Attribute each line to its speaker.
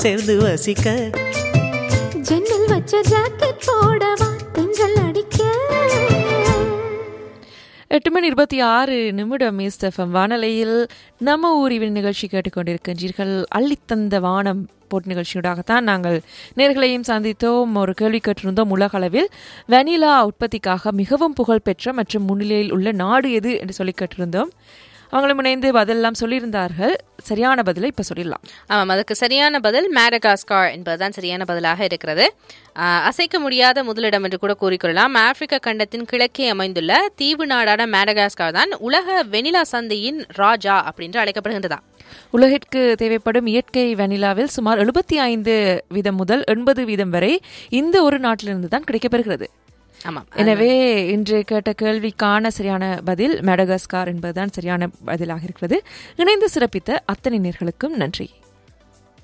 Speaker 1: சேர்ந்து வசிக்க
Speaker 2: ஜன்னல் வச்ச ஜாக்கெட் போடவா தென்றல் அடிக்க
Speaker 3: எட்டு மணி இருபத்தி ஆறு நிமிடம் எஃப்எம் வானலையில் நம்ம ஊரிவின் நிகழ்ச்சி கேட்டுக்கொண்டிருக்கின்றீர்கள் அள்ளித்தந்த வானம் போட் நிகழ்ச்சியூடாகத்தான் நாங்கள் நேர்களையும் சந்தித்தோம் ஒரு கேள்வி கேட்டிருந்தோம் உலக அளவில் வெனிலா உற்பத்திக்காக மிகவும் புகழ்பெற்ற மற்றும் முன்னிலையில் உள்ள நாடு எது என்று சொல்லி கேட்டிருந்தோம் அவங்களும் இணைந்து பதிலெல்லாம் சொல்லியிருந்தார்கள் சரியான பதிலை இப்போ சொல்லிடலாம்
Speaker 4: ஆமாம் அதுக்கு சரியான பதில் மேடகாஸ்கார் என்பதுதான் சரியான பதிலாக இருக்கிறது ஆஹ், அசைக்க முடியாத முதலிடம் என்று கூட கூறிக்கொள்ளலாம் ஆப்பிரிக்க கண்டத்தின் கிழக்கே அமைந்துள்ள தீவு நாடான மேடகாஸ்கார் தான் உலக வெனிலா சந்தையின் ராஜா அப்படின்னு அழைக்கப்படுகின்றதா
Speaker 3: உலகிற்கு தேவைப்படும் இயற்கை வெனிலாவில் சுமார் எழுபத்தி ஐந்து வீதம் முதல் எண்பது வீதம் வரை இந்த ஒரு நாட்டிலிருந்து தான் கிடைக்கப்பெறுகிறது
Speaker 4: ஆமாம்
Speaker 3: எனவே இன்று கேட்ட கேள்விக்கான சரியான பதில் மெடகாஸ்கார் என்பதுதான் சரியான பதிலாக இருக்கிறது இணைந்து சிறப்பித்த அத்தனை நேர்களுக்கும் நன்றி